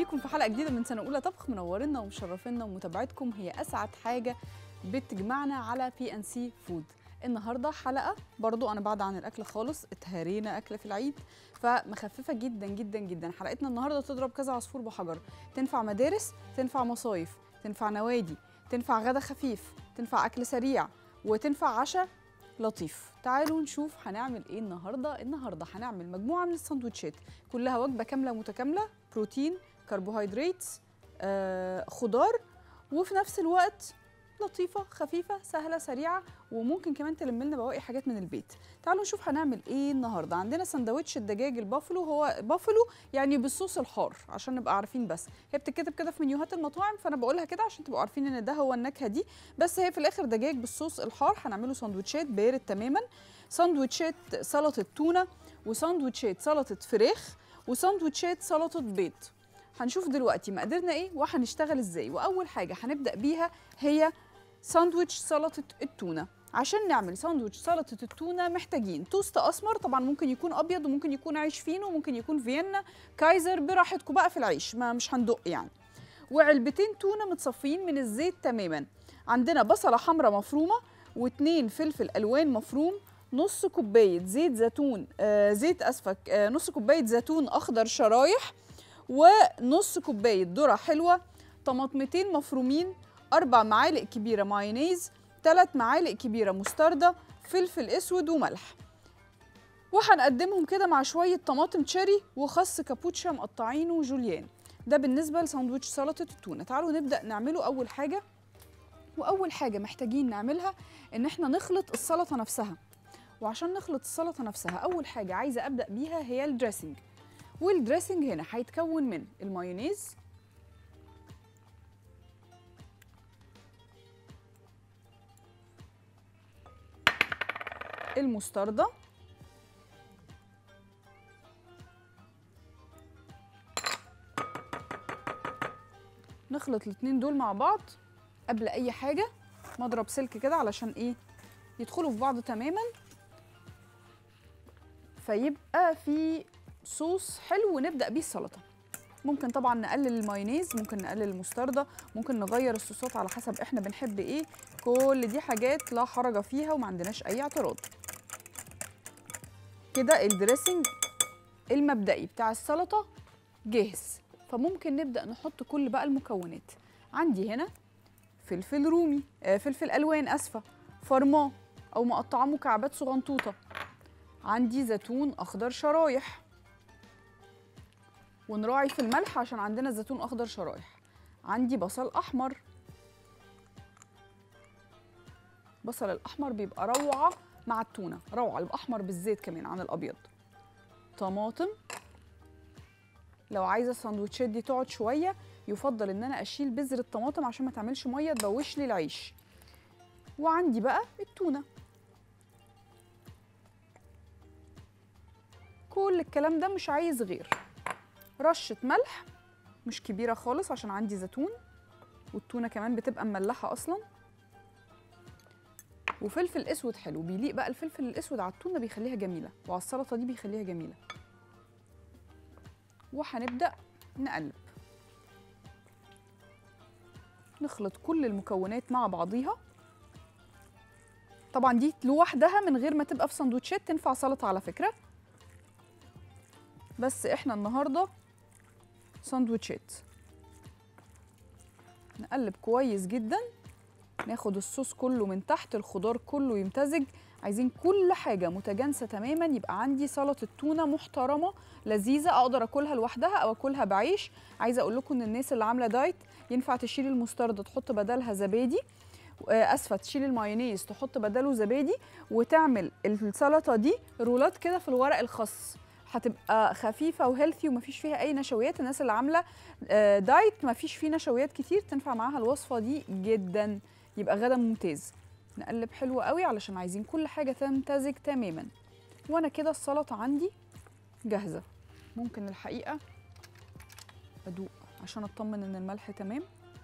بيكم في حلقه جديده من سنه اولى طبخ منورنا ومشرفينا ومتابعتكم هي اسعد حاجه بتجمعنا على بي ان سي فود النهارده حلقه برضو انا بعد عن الاكل خالص اتهرينا اكل في العيد فمخففه جدا جدا جدا حلقتنا النهارده تضرب كذا عصفور بحجر تنفع مدارس تنفع مصايف تنفع نوادي تنفع غدا خفيف تنفع اكل سريع وتنفع عشاء لطيف تعالوا نشوف هنعمل ايه النهارده النهارده هنعمل مجموعه من السندوتشات كلها وجبه كامله متكامله بروتين كربوهيدرات آه، خضار وفي نفس الوقت لطيفه خفيفه سهله سريعه وممكن كمان تلم لنا بواقي حاجات من البيت تعالوا نشوف هنعمل ايه النهارده عندنا سندوتش الدجاج البافلو هو بافلو يعني بالصوص الحار عشان نبقى عارفين بس هي بتتكتب كده في منيوهات المطاعم فانا بقولها كده عشان تبقوا عارفين ان ده هو النكهه دي بس هي في الاخر دجاج بالصوص الحار هنعمله سندوتشات بارد تماما سندوتشات سلطه تونه وسندوتشات سلطه فراخ وسندوتشات سلطه بيض هنشوف دلوقتي مقاديرنا ايه وهنشتغل ازاي واول حاجه هنبدا بيها هي ساندويتش سلطه التونه عشان نعمل ساندويتش سلطه التونه محتاجين توست اسمر طبعا ممكن يكون ابيض وممكن يكون عيش فينو وممكن يكون فيينا كايزر براحتكم بقى في العيش ما مش هندق يعني وعلبتين تونه متصفيين من الزيت تماما عندنا بصله حمراء مفرومه واتنين فلفل الوان مفروم نص كوبايه زيت زيتون آه زيت اسفك آه نص كوبايه زيتون اخضر شرايح ونص كوبايه ذره حلوه طماطمتين مفرومين أربع معالق كبيرة مايونيز ثلاث معالق كبيرة مستردة فلفل أسود وملح وهنقدمهم كده مع شوية طماطم تشيري وخس كابوتشا مقطعينه جوليان ده بالنسبة لساندوتش سلطة التونة تعالوا نبدأ نعمله أول حاجة وأول حاجة محتاجين نعملها إن احنا نخلط السلطة نفسها وعشان نخلط السلطة نفسها أول حاجة عايزة أبدأ بيها هي الدريسنج والدريسنج هنا هيتكون من المايونيز المستردة نخلط الاتنين دول مع بعض قبل اي حاجة مضرب سلك كده علشان ايه يدخلوا في بعض تماما فيبقى في صوص حلو ونبدأ بيه السلطة ممكن طبعا نقلل المايونيز ممكن نقلل المستردة ممكن نغير الصوصات على حسب احنا بنحب ايه كل دي حاجات لا حرج فيها وما عندناش اي اعتراض كده الدريسنج المبدئي بتاع السلطة جاهز فممكن نبدأ نحط كل بقى المكونات عندي هنا فلفل رومي آه فلفل ألوان أسفة فرمان أو مقطعاه مكعبات صغنطوطة عندي زيتون أخضر شرايح ونراعي في الملح عشان عندنا زيتون أخضر شرايح عندي بصل أحمر البصل الأحمر بيبقى روعة مع التونه روعه الاحمر بالزيت كمان عن الابيض طماطم لو عايزه الساندوتشات دي تقعد شويه يفضل ان انا اشيل بذر الطماطم عشان ما تعملش ميه تبوش لي العيش وعندي بقى التونه كل الكلام ده مش عايز غير رشه ملح مش كبيره خالص عشان عندي زيتون والتونه كمان بتبقى مملحه اصلا وفلفل اسود حلو بيليق بقى الفلفل الاسود على التونه بيخليها جميله وعلى السلطه دي بيخليها جميله وهنبدا نقلب نخلط كل المكونات مع بعضيها طبعا دي لوحدها من غير ما تبقى في سندوتشات تنفع سلطه على فكره بس احنا النهارده سندوتشات نقلب كويس جدا ناخد الصوص كله من تحت الخضار كله يمتزج عايزين كل حاجة متجانسة تماما يبقى عندي سلطة تونة محترمة لذيذة أقدر أكلها لوحدها أو أكلها بعيش عايزة أقول لكم إن الناس اللي عاملة دايت ينفع تشيل المستردة تحط بدلها زبادي اسفه تشيل المايونيز تحط بداله زبادي وتعمل السلطه دي رولات كده في الورق الخاص هتبقى خفيفه وهيلثي ومفيش فيها اي نشويات الناس اللي عامله دايت مفيش فيه نشويات كتير تنفع معاها الوصفه دي جدا يبقى غدا ممتاز نقلب حلو قوي علشان عايزين كل حاجه تمتزج تماما وانا كده السلطه عندي جاهزه ممكن الحقيقه ادوق عشان اطمن ان الملح تمام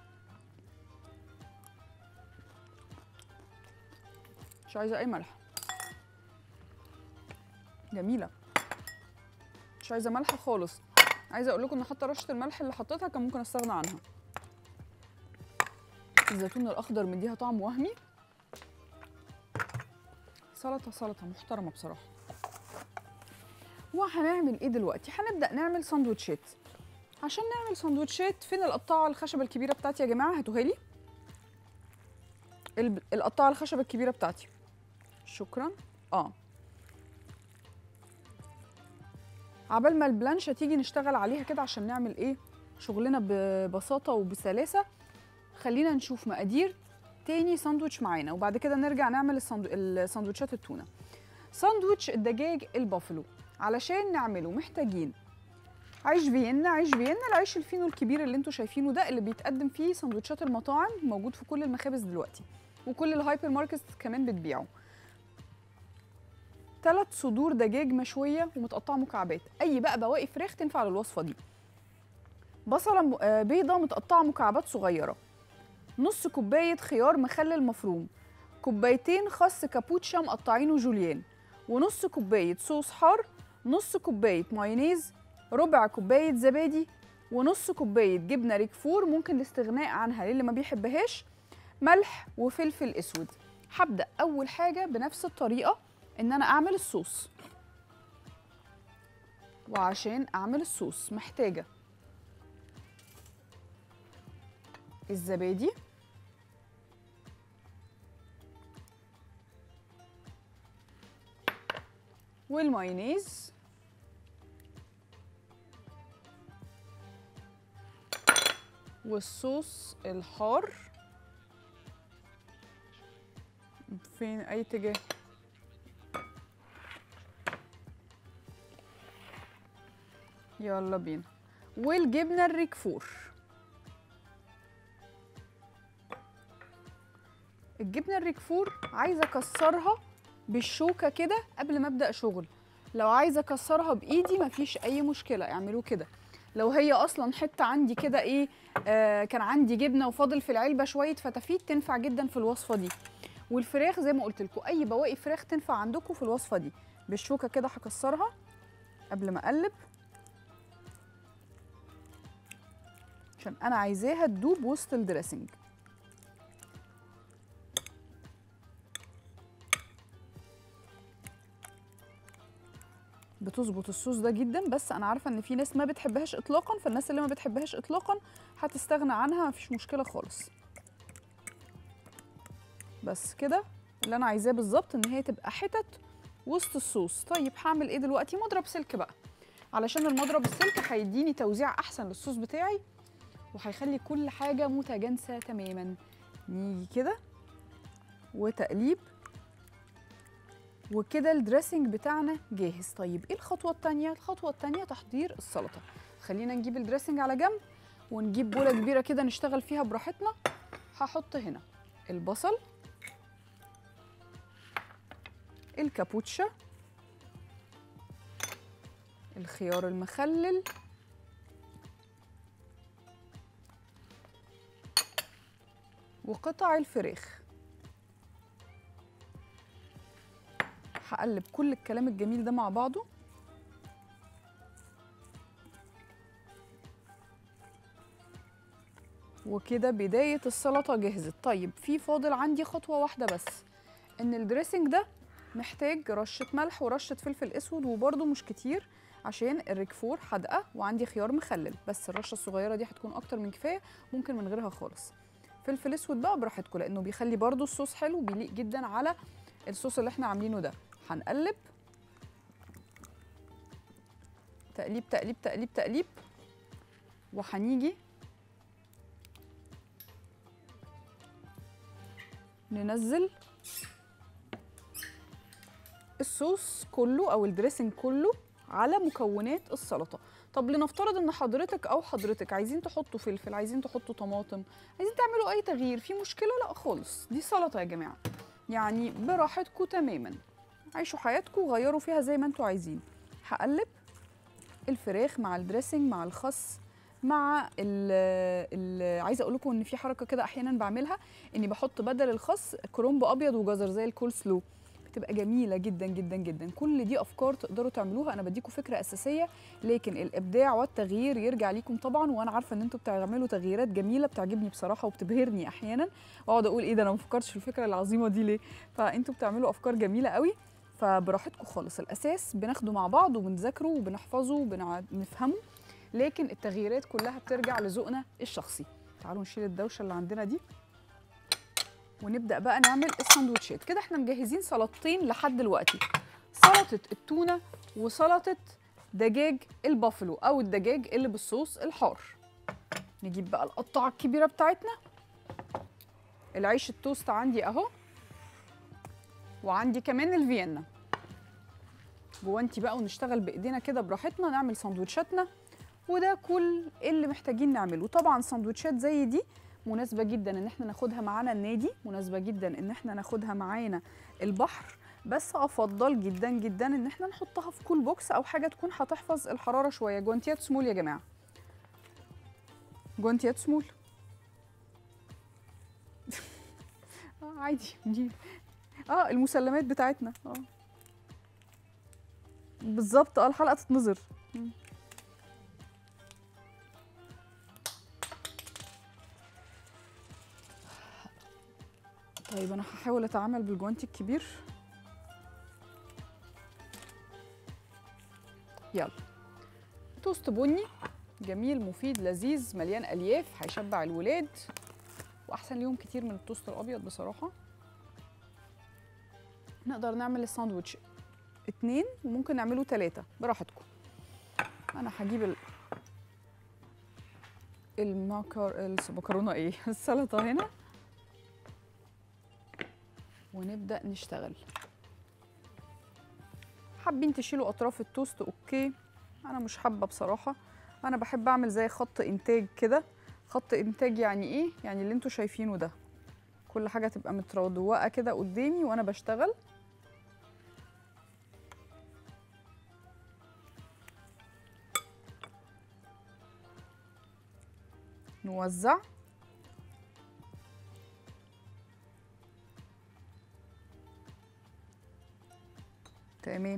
مش عايزه اي ملح جميله مش عايزه ملح خالص عايزه اقول لكم ان حتى رشه الملح اللي حطيتها كان ممكن استغنى عنها الزيتون الاخضر مديها طعم وهمي سلطه سلطه محترمه بصراحه وهنعمل ايه دلوقتي هنبدا نعمل سندوتشات عشان نعمل سندوتشات فين القطاعه الخشبه الكبيره بتاعتي يا جماعه هاتوها لي الب- القطاعه الخشبه الكبيره بتاعتي شكرا اه عبال ما البلانشة تيجي نشتغل عليها كده عشان نعمل ايه شغلنا ببساطة وبسلاسة خلينا نشوف مقادير تاني ساندوتش معانا وبعد كده نرجع نعمل الساندو... الساندوتشات التونة ساندوتش الدجاج البافلو علشان نعمله محتاجين عيش فيينا عيش فيينا العيش الفينو الكبير اللي انتوا شايفينه ده اللي بيتقدم فيه سندوتشات المطاعم موجود في كل المخابز دلوقتي وكل الهايبر ماركتس كمان بتبيعه ثلاث صدور دجاج مشويه ومتقطعه مكعبات اي بقى بواقي فراخ تنفع للوصفه دي بصله م- آه، بيضه متقطعه مكعبات صغيره نص كوبايه خيار مخلل مفروم كوبايتين خس كابوتشا مقطعينه جوليان ونص كوبايه صوص حار نص كوبايه مايونيز ربع كوبايه زبادي ونص كوبايه جبنه ريكفور ممكن الاستغناء عنها للي ما بيحبهاش ملح وفلفل اسود هبدا اول حاجه بنفس الطريقه ان انا اعمل الصوص وعشان اعمل الصوص محتاجه الزبادي والمايونيز والصوص الحار فين اي اتجاه يلا بينا والجبنه الريكفور الجبنه الريكفور عايزه اكسرها بالشوكه كده قبل ما ابدا شغل لو عايزه اكسرها بايدي مفيش اي مشكله اعملوه كده لو هي اصلا حته عندي كده ايه آه كان عندي جبنه وفاضل في العلبه شويه فتافيت تنفع جدا في الوصفه دي والفراخ زي ما قلت لكم اي بواقي فراخ تنفع عندكم في الوصفه دي بالشوكه كده هكسرها قبل ما اقلب عشان انا عايزاها تدوب وسط الدريسنج بتظبط الصوص ده جدا بس انا عارفه ان في ناس ما بتحبهاش اطلاقا فالناس اللي ما بتحبهاش اطلاقا هتستغنى عنها مفيش مشكله خالص بس كده اللي انا عايزاه بالظبط ان هي تبقى حتت وسط الصوص طيب هعمل ايه دلوقتي مضرب سلك بقى علشان المضرب السلك هيديني توزيع احسن للصوص بتاعي وهيخلي كل حاجه متجانسه تماما نيجي كده وتقليب وكده الدريسنج بتاعنا جاهز طيب ايه الخطوه الثانيه الخطوه الثانيه تحضير السلطه خلينا نجيب الدريسنج على جنب ونجيب بوله كبيره كده نشتغل فيها براحتنا هحط هنا البصل الكابوتشا الخيار المخلل وقطع الفراخ هقلب كل الكلام الجميل ده مع بعضه وكده بداية السلطة جهزت طيب في فاضل عندي خطوة واحدة بس ان الدريسنج ده محتاج رشة ملح ورشة فلفل اسود وبرده مش كتير عشان الريكفور حادقة وعندي خيار مخلل بس الرشة الصغيرة دي هتكون اكتر من كفاية ممكن من غيرها خالص فلفل اسود بقى براحتكم لانه بيخلي برده الصوص حلو بيليق جدا على الصوص اللي احنا عاملينه ده هنقلب تقليب تقليب تقليب تقليب وهنيجي ننزل الصوص كله او الدريسنج كله على مكونات السلطه طب لنفترض ان حضرتك او حضرتك عايزين تحطوا فلفل عايزين تحطوا طماطم عايزين تعملوا اي تغيير في مشكله لا خالص دي سلطه يا جماعه يعني براحتكم تماما عيشوا حياتكم وغيروا فيها زي ما انتوا عايزين هقلب الفراخ مع الدريسنج مع الخس مع ال ال عايزه اقول لكم ان في حركه كده احيانا بعملها اني بحط بدل الخس كرنب ابيض وجزر زي الكول سلو بتبقى جميله جدا جدا جدا كل دي افكار تقدروا تعملوها انا بديكم فكره اساسيه لكن الابداع والتغيير يرجع ليكم طبعا وانا عارفه ان انتوا بتعملوا تغييرات جميله بتعجبني بصراحه وبتبهرني احيانا واقعد اقول ايه ده انا ما فكرتش في الفكره العظيمه دي ليه فانتوا بتعملوا افكار جميله قوي فبراحتكم خالص الاساس بناخده مع بعض وبنذاكره وبنحفظه وبنفهمه لكن التغييرات كلها بترجع لذوقنا الشخصي تعالوا نشيل الدوشه اللي عندنا دي ونبدا بقى نعمل الساندوتشات كده احنا مجهزين سلطتين لحد دلوقتي سلطه التونه وسلطه دجاج البافلو او الدجاج اللي بالصوص الحار نجيب بقى القطعه الكبيره بتاعتنا العيش التوست عندي اهو وعندي كمان الفيينا جوانتي بقى ونشتغل بايدينا كده براحتنا نعمل سندوتشاتنا وده كل اللي محتاجين نعمله طبعا سندوتشات زي دي مناسبه جدا ان احنا ناخدها معانا النادي مناسبه جدا ان احنا ناخدها معانا البحر بس افضل جدا جدا ان احنا نحطها في كول بوكس او حاجه تكون هتحفظ الحراره شويه جوانتيات سمول يا جماعه جوانتيات سمول اه عادي دي اه المسلمات بتاعتنا اه بالظبط اه الحلقه تتنظر طيب انا هحاول اتعامل بالجوانتي الكبير يلا توست بني جميل مفيد لذيذ مليان الياف هيشبع الولاد واحسن ليهم كتير من التوست الابيض بصراحه نقدر نعمل الساندوتش اتنين وممكن نعمله تلاتة براحتكم انا هجيب ال... المكر المكرونه ايه السلطه هنا ونبدا نشتغل حابين تشيلوا اطراف التوست اوكي انا مش حابه بصراحه انا بحب اعمل زي خط انتاج كده خط انتاج يعني ايه يعني اللي انتوا شايفينه ده كل حاجه تبقى متروقه كده قدامي وانا بشتغل نوزع تمام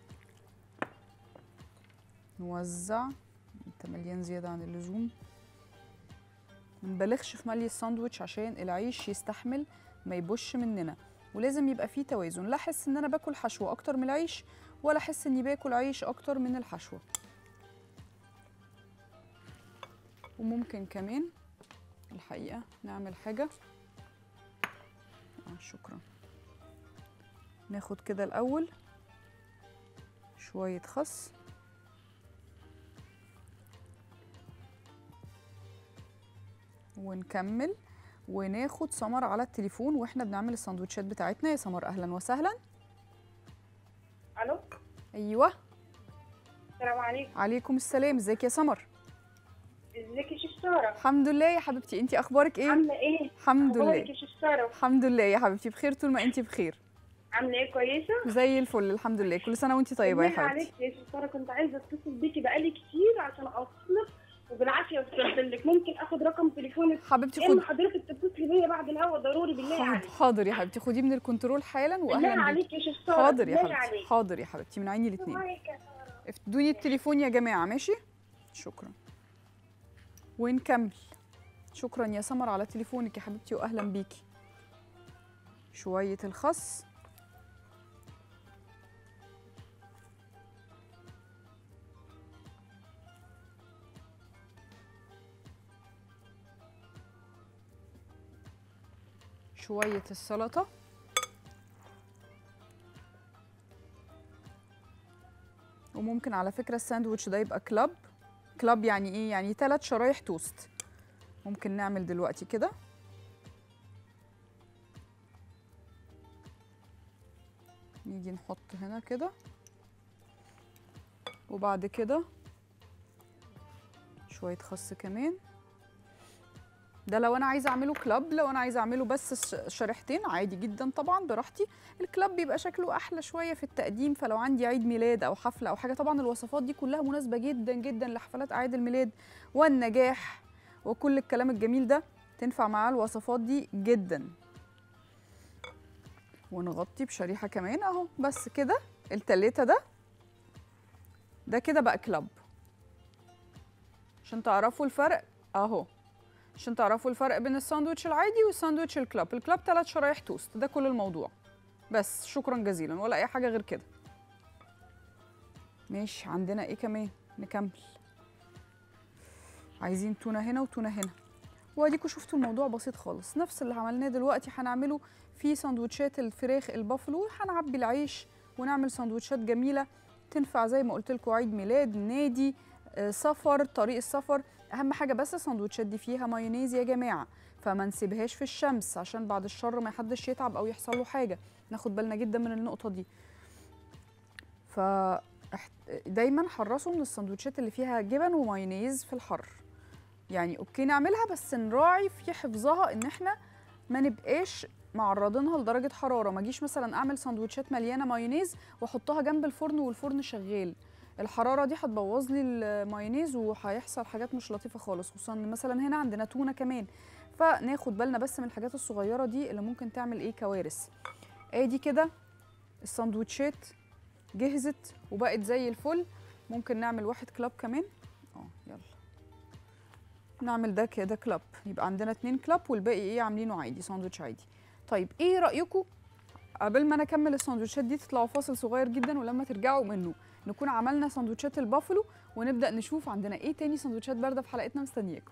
نوزع انت مليان زيادة عن اللزوم منبالغش في ملي الساندوتش عشان العيش يستحمل ما يبوش مننا ولازم يبقى فيه توازن لا احس ان انا باكل حشوة اكتر من العيش ولا احس اني باكل عيش اكتر من الحشوة وممكن كمان الحقيقة نعمل حاجة آه شكرا ناخد كده الأول شوية خس ونكمل وناخد سمر على التليفون واحنا بنعمل السندوتشات بتاعتنا يا سمر اهلا وسهلا الو ايوه السلام عليكم عليكم السلام ازيك يا سمر ازيك يا شيخ ساره الحمد لله يا حبيبتي انتي اخبارك ايه عامله ايه الحمد اخبارك لله يا شيخ ساره الحمد لله يا حبيبتي بخير طول ما انتي بخير عامله ايه كويسه زي الفل الحمد لله كل سنه وانتي طيبه يا بالله حبيبتي عليك يا شيخ ساره كنت عايزه اتصل بيكي بقالي كتير عشان اوصلك وبالعافيه وصلت لك ممكن اخد رقم تليفونك حبيبتي ان خد حضرتك تتصلي بيا بعد الهوا ضروري بالله حاضر عليك حاضر يا حبيبتي خديه من الكنترول حالا بالله واهلا بيكي عليك يا شيخ ساره حاضر يا بالله حبيبتي عليك حاضر يا حبيبتي من عيني الاثنين عليك يا ساره ادوني التليفون يا جماعه ماشي شكرا ونكمل شكرا يا سمر على تليفونك يا حبيبتي واهلا بيكي شويه الخس شويه السلطه وممكن على فكرة الساندوتش ده يبقى كلاب كلاب يعني ايه يعني ثلاث شرايح توست ممكن نعمل دلوقتي كده نيجي نحط هنا كده وبعد كده شوية خس كمان ده لو انا عايزه اعمله كلاب لو انا عايزه اعمله بس ش- شريحتين عادي جدا طبعا براحتي الكلاب بيبقى شكله احلى شويه في التقديم فلو عندي عيد ميلاد او حفله او حاجه طبعا الوصفات دي كلها مناسبه جدا جدا لحفلات اعياد الميلاد والنجاح وكل الكلام الجميل ده تنفع معاه الوصفات دي جدا ونغطي بشريحه كمان اهو بس كده التلاته ده ده كده بقى كلاب عشان تعرفوا الفرق اهو عشان تعرفوا الفرق بين الساندوتش العادي والساندوتش الكلاب الكلاب ثلاث شرايح توست ده كل الموضوع بس شكرا جزيلا ولا اي حاجه غير كده ماشي عندنا ايه كمان نكمل عايزين تونه هنا وتونه هنا واديكوا شفتوا الموضوع بسيط خالص نفس اللي عملناه دلوقتي هنعمله في سندوتشات الفراخ البافلو هنعبي العيش ونعمل سندوتشات جميله تنفع زي ما قلت لكم عيد ميلاد نادي آه، سفر طريق السفر اهم حاجه بس السندوتشات دي فيها مايونيز يا جماعه فما نسيبهاش في الشمس عشان بعد الشر ما حدش يتعب او يحصل له حاجه ناخد بالنا جدا من النقطه دي ف احت- دايما حرصوا من السندوتشات اللي فيها جبن ومايونيز في الحر يعني اوكي نعملها بس نراعي في حفظها ان احنا ما نبقاش معرضينها لدرجه حراره ما اجيش مثلا اعمل سندوتشات مليانه مايونيز واحطها جنب الفرن والفرن شغال الحراره دي هتبوظ لي المايونيز وهيحصل حاجات مش لطيفه خالص خصوصا إن مثلا هنا عندنا تونه كمان فناخد بالنا بس من الحاجات الصغيره دي اللي ممكن تعمل ايه كوارث ادي كده السندوتشات جهزت وبقت زي الفل ممكن نعمل واحد كلاب كمان اه يلا نعمل ده كده كلاب يبقى عندنا اتنين كلاب والباقي ايه عاملينه عادي ساندوتش عادي طيب ايه رايكم قبل ما انا اكمل الساندوتشات دي تطلعوا فاصل صغير جدا ولما ترجعوا منه نكون عملنا ساندوتشات البافلو ونبدا نشوف عندنا ايه تاني ساندوتشات بارده في حلقتنا مستنياكم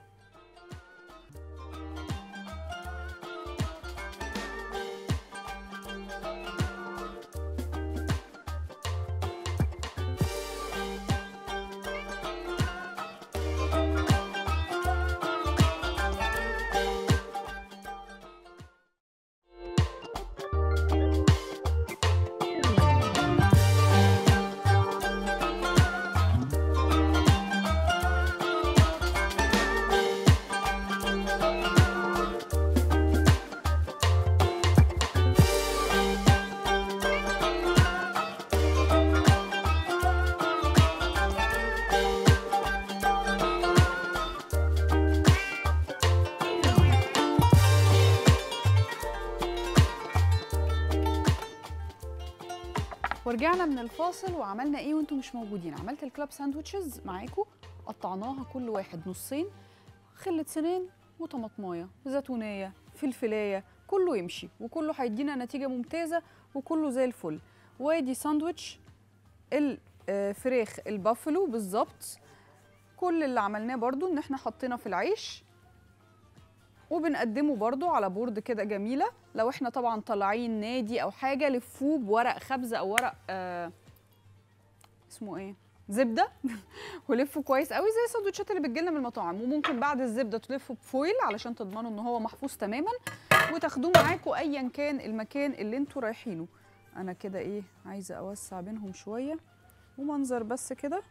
ورجعنا من الفاصل وعملنا ايه وانتم مش موجودين عملت الكلاب ساندوتشز معاكم قطعناها كل واحد نصين خلة سنان وطماطمايه زيتونيه فلفلايه كله يمشي وكله هيدينا نتيجه ممتازه وكله زي الفل وادي ساندوتش الفراخ البافلو بالظبط كل اللي عملناه برضو ان احنا حطينا في العيش وبنقدمه برضو على بورد كده جميله لو احنا طبعا طالعين نادي او حاجه لفوه بورق خبز او ورق آه اسمه ايه زبده ولفه كويس قوي زي السندوتشات اللي بتجيلنا من المطاعم وممكن بعد الزبده تلفه بفويل علشان تضمنوا ان هو محفوظ تماما وتاخدوه معاكم ايا كان المكان اللي انتوا رايحينه انا كده ايه عايزه اوسع بينهم شويه ومنظر بس كده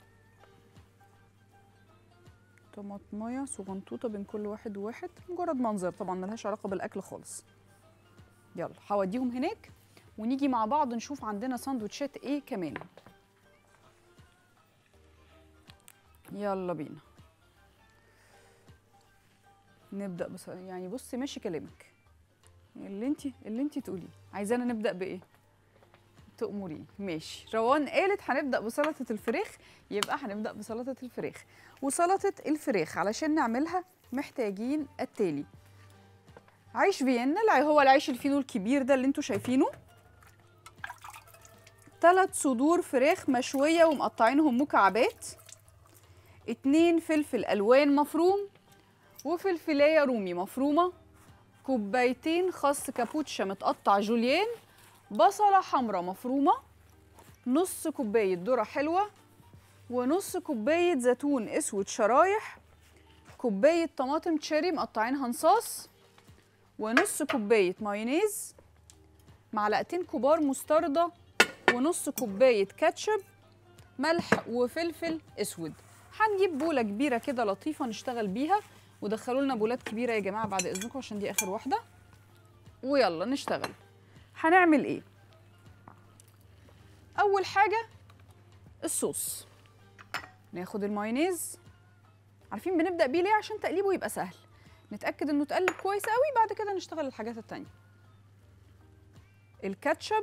طماطمايه صغنطوطه بين كل واحد وواحد مجرد منظر طبعا ملهاش علاقه بالاكل خالص يلا هوديهم هناك ونيجي مع بعض نشوف عندنا سندوتشات ايه كمان يلا بينا نبدا بس يعني بصي ماشي كلامك اللي انت اللي انت تقوليه عايزانا نبدا بايه تأمرين ماشي روان قالت هنبدا بسلطه الفراخ يبقى هنبدا بسلطه الفراخ وسلطه الفراخ علشان نعملها محتاجين التالي عيش فيينا اللي هو العيش الفينو الكبير ده اللي انتوا شايفينه ثلاث صدور فراخ مشويه ومقطعينهم مكعبات اتنين فلفل الوان مفروم وفلفلايه رومي مفرومه كوبايتين خس كابوتشا متقطع جوليان بصله حمراء مفرومه نص كوبايه ذره حلوه ونص كوبايه زيتون اسود شرايح كوبايه طماطم تشيري مقطعينها نصاص ونص كوبايه مايونيز معلقتين كبار مستردة ونص كوبايه كاتشب ملح وفلفل اسود هنجيب بوله كبيره كده لطيفه نشتغل بيها ودخلوا لنا بولات كبيره يا جماعه بعد اذنكم عشان دي اخر واحده ويلا نشتغل هنعمل ايه اول حاجه الصوص ناخد المايونيز عارفين بنبدا بيه ليه عشان تقليبه يبقى سهل نتاكد انه اتقلب كويس قوي بعد كده نشتغل الحاجات التانية الكاتشب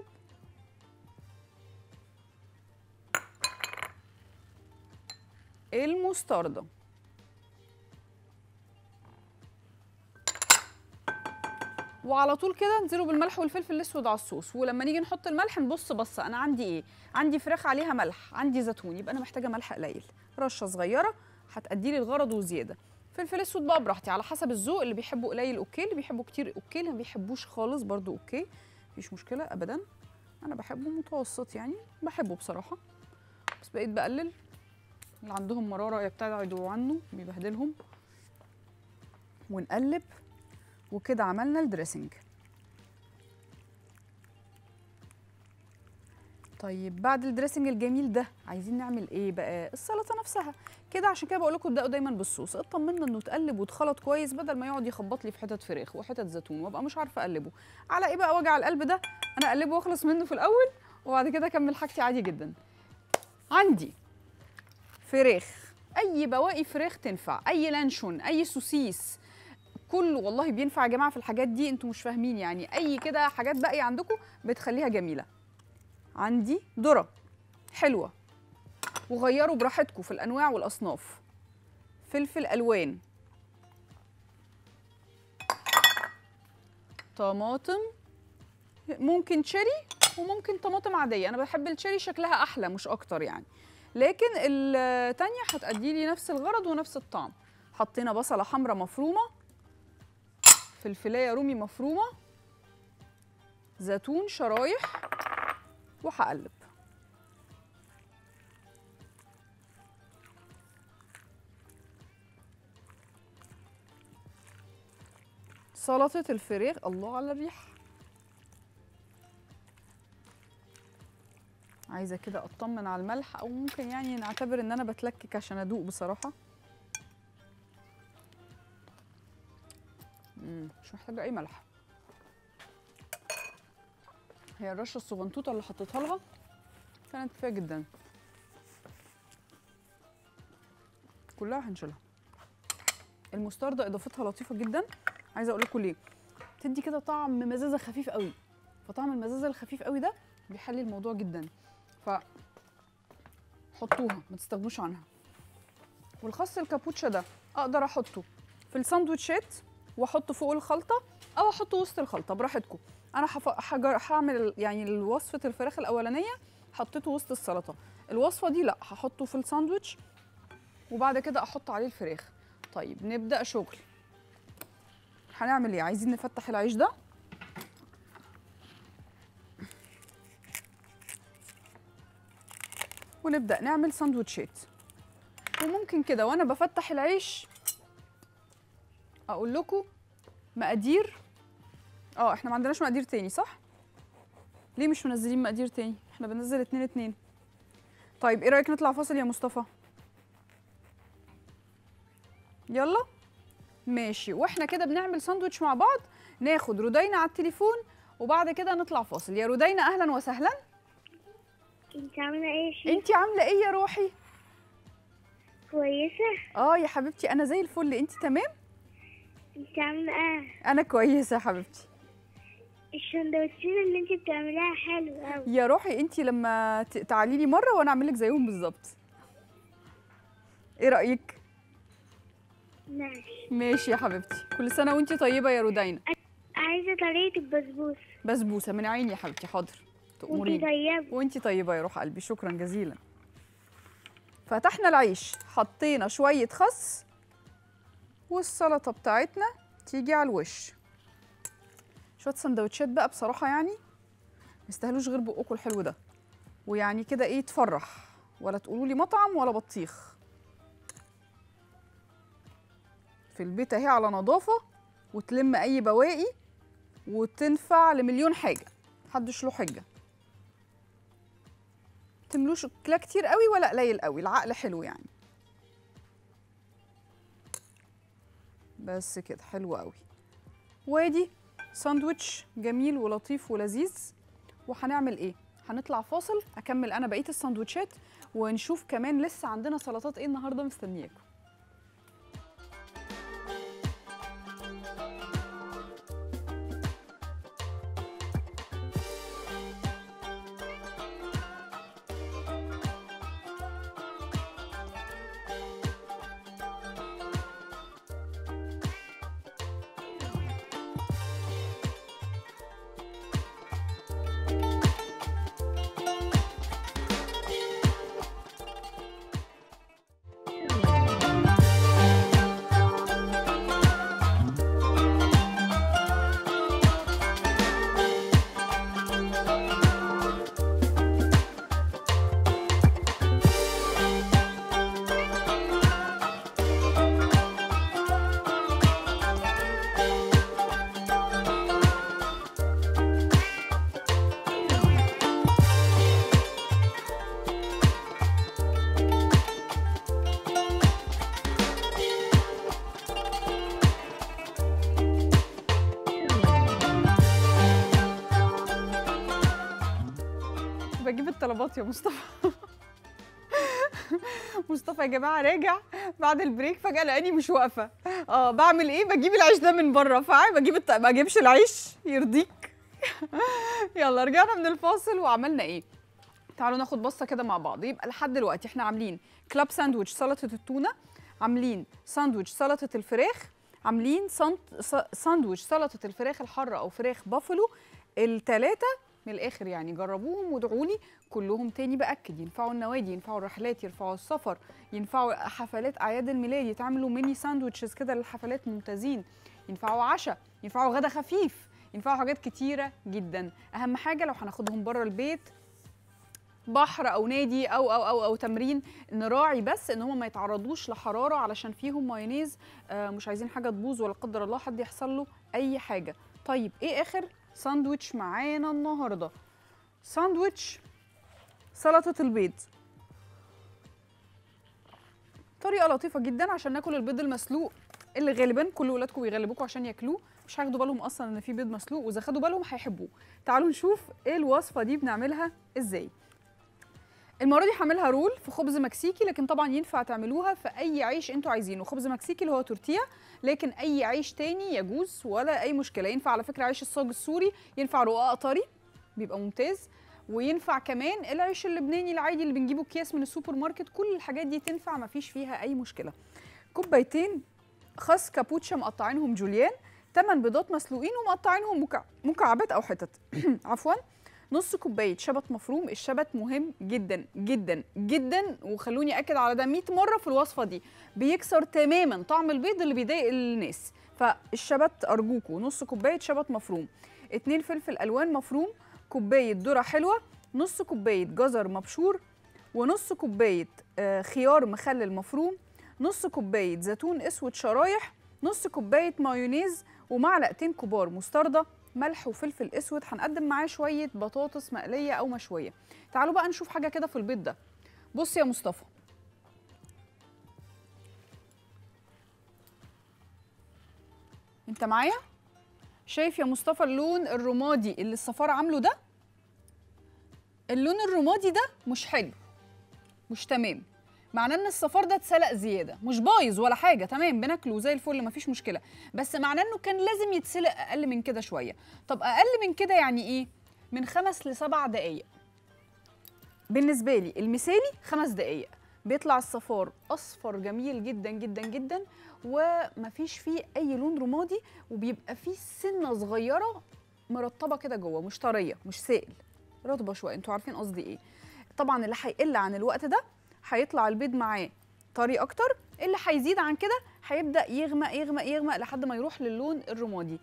المستردة وعلى طول كده انزلوا بالملح والفلفل الاسود على الصوص ولما نيجي نحط الملح نبص بصه انا عندي ايه عندي فراخ عليها ملح عندي زيتون يبقى انا محتاجه ملح قليل رشه صغيره هتأدي لي الغرض وزياده فلفل اسود بقى براحتي على حسب الذوق اللي بيحبه قليل اوكي اللي بيحبه كتير اوكي اللي ما بيحبوش خالص برضو اوكي مفيش مشكله ابدا انا بحبه متوسط يعني بحبه بصراحه بس بقيت بقلل اللي عندهم مراره يبتعدوا عنه بيبهدلهم ونقلب وكده عملنا الدريسنج طيب بعد الدريسنج الجميل ده عايزين نعمل ايه بقى السلطه نفسها كده عشان كده بقول لكم ابداوا دايما بالصوص اطمنا انه اتقلب واتخلط كويس بدل ما يقعد يخبط لي في حتت فراخ وحتت زيتون وابقى مش عارفه اقلبه على ايه بقى وجع القلب ده انا اقلبه واخلص منه في الاول وبعد كده اكمل حاجتي عادي جدا عندي فراخ اي بواقي فراخ تنفع اي لانشون اي سوسيس كله والله بينفع يا جماعه في الحاجات دي انتوا مش فاهمين يعني اي كده حاجات باقيه عندكم بتخليها جميله عندي ذره حلوه وغيروا براحتكم في الانواع والاصناف فلفل الوان طماطم ممكن تشيري وممكن طماطم عاديه انا بحب التشيري شكلها احلى مش اكتر يعني لكن التانية هتأدي لي نفس الغرض ونفس الطعم حطينا بصلة حمراء مفرومة فلفلاية رومي مفرومة زيتون شرايح وهقلب سلطة الفراخ الله على الريح عايزة كده اطمن على الملح او ممكن يعني نعتبر ان انا بتلكك عشان ادوق بصراحة مم، مش محتاجة اي ملح هي الرشة الصغنطوطة اللي حطيتها لها كانت كفاية جدا كلها هنشيلها المستردة اضافتها لطيفة جدا عايزة اقول لكم ليه تدي كده طعم مزازة خفيف قوي فطعم المزازة الخفيف قوي ده بيحلي الموضوع جدا ف حطوها ما تستغنوش عنها والخس الكابوتشا ده اقدر احطه في الساندوتشات واحطه فوق الخلطه او احطه وسط الخلطه براحتكم انا هف... حجر... هعمل يعني وصفه الفراخ الاولانيه حطيته وسط السلطه الوصفه دي لا هحطه في الساندوتش وبعد كده احط عليه الفراخ طيب نبدا شغل هنعمل ايه عايزين نفتح العيش ده ونبدا نعمل ساندوتشات وممكن كده وانا بفتح العيش اقول لكم مقادير اه احنا ما عندناش مقادير تاني صح ليه مش منزلين مقادير تاني احنا بننزل اتنين اتنين طيب ايه رايك نطلع فاصل يا مصطفى يلا ماشي واحنا كده بنعمل ساندوتش مع بعض ناخد رودينا على التليفون وبعد كده نطلع فاصل يا رودينا اهلا وسهلا انت عامله ايه يا شيخ انت عامله ايه يا روحي كويسه اه يا حبيبتي انا زي الفل انت تمام انت عامله ايه انا كويسه يا حبيبتي السندوتشين اللي انت بتعمليها حلو قوي يا روحي انت لما ت- تعالي لي مره وانا اعمل لك زيهم بالظبط ايه رايك ماشي ماشي يا حبيبتي كل سنه وانت طيبه يا رودينا عايزه طريقه البسبوسه بسبوسه من عيني يا حبيبتي حاضر وانت تأمريني طيبه وانت طيبه يا روح قلبي شكرا جزيلا فتحنا العيش حطينا شويه خس والسلطه بتاعتنا تيجي على الوش شويه سندوتشات بقى بصراحه يعني مستاهلوش غير بقكم الحلو ده ويعني كده ايه تفرح ولا تقولوا لي مطعم ولا بطيخ في البيت اهي على نظافه وتلم اي بواقي وتنفع لمليون حاجه محدش له حجه تملوش لا كتير قوي ولا قليل قوي العقل حلو يعني بس كده حلو قوي وادي ساندويتش جميل ولطيف ولذيذ وهنعمل ايه هنطلع فاصل اكمل انا بقيه الساندوتشات ونشوف كمان لسه عندنا سلطات ايه النهارده مستنياكم بجيب الطلبات يا مصطفى مصطفى يا جماعه راجع بعد البريك فجاه لقاني مش واقفه اه بعمل ايه بجيب العيش ده من بره فاهم بجيب الط... ما اجيبش العيش يرضيك يلا رجعنا من الفاصل وعملنا ايه تعالوا ناخد بصه كده مع بعض يبقى لحد دلوقتي احنا عاملين كلاب ساندويتش سلطه التونه عاملين ساندويتش سلطه الفراخ عاملين سانت... س- ساندويتش سلطه الفراخ الحاره او فراخ بافلو التلاتة من الاخر يعني جربوهم وادعوا لي كلهم تاني باكد ينفعوا النوادي ينفعوا الرحلات ينفعوا السفر ينفعوا حفلات اعياد الميلاد يتعملوا ميني ساندويتشز كده للحفلات ممتازين ينفعوا عشاء ينفعوا غدا خفيف ينفعوا حاجات كتيره جدا اهم حاجه لو هناخدهم بره البيت بحر او نادي او او او او تمرين نراعي بس ان هم ما يتعرضوش لحراره علشان فيهم مايونيز آه مش عايزين حاجه تبوظ ولا قدر الله حد يحصل له اي حاجه طيب ايه اخر ساندويتش معانا النهارده ساندويتش سلطه البيض طريقه لطيفه جدا عشان ناكل البيض المسلوق اللي غالبا كل ولادكم بيغلبوكوا عشان ياكلوه مش هياخدوا بالهم اصلا ان في بيض مسلوق واذا خدوا بالهم هيحبوه تعالوا نشوف ايه الوصفه دي بنعملها ازاي المره دي هعملها رول في خبز مكسيكي لكن طبعا ينفع تعملوها في اي عيش انتوا عايزينه خبز مكسيكي اللي هو تورتيه لكن اي عيش تاني يجوز ولا اي مشكله ينفع على فكره عيش الصاج السوري ينفع رقاق طري بيبقى ممتاز وينفع كمان العيش اللبناني العادي اللي بنجيبه اكياس من السوبر ماركت كل الحاجات دي تنفع مفيش فيها اي مشكله كوبايتين خس كابوتشا مقطعينهم جوليان 8 بيضات مسلوقين ومقطعينهم مكع... مكعبات او حتت عفوا نص كوبايه شبت مفروم الشبت مهم جدا جدا جدا وخلوني اكد على ده 100 مره في الوصفه دي بيكسر تماما طعم البيض اللي بيضايق الناس فالشبت ارجوكوا نص كوبايه شبت مفروم اتنين فلفل الوان مفروم كوبايه ذره حلوه نص كوبايه جزر مبشور ونص كوبايه آه، خيار مخلل مفروم نص كوبايه زيتون اسود شرايح نص كوبايه مايونيز ومعلقتين كبار مستردة ملح وفلفل اسود هنقدم معاه شويه بطاطس مقليه او مشويه تعالوا بقى نشوف حاجه كده في البيض ده بص يا مصطفى انت معايا شايف يا مصطفى اللون الرمادي اللي الصفار عامله ده اللون الرمادي ده مش حلو مش تمام معناه ان الصفار ده اتسلق زياده مش بايظ ولا حاجه تمام بناكله زي الفل مفيش مشكله بس معناه انه كان لازم يتسلق اقل من كده شويه طب اقل من كده يعني ايه من خمس لسبع دقايق بالنسبه لي المثالي خمس دقايق بيطلع الصفار اصفر جميل جدا جدا جدا ومفيش فيه اي لون رمادي وبيبقى فيه سنه صغيره مرطبه كده جوه مش طريه مش سائل رطبه شويه انتوا عارفين قصدي ايه طبعا اللي هيقل عن الوقت ده هيطلع البيض معاه طري اكتر اللي هيزيد عن كده هيبدا يغمق يغمق يغمق لحد ما يروح للون الرمادي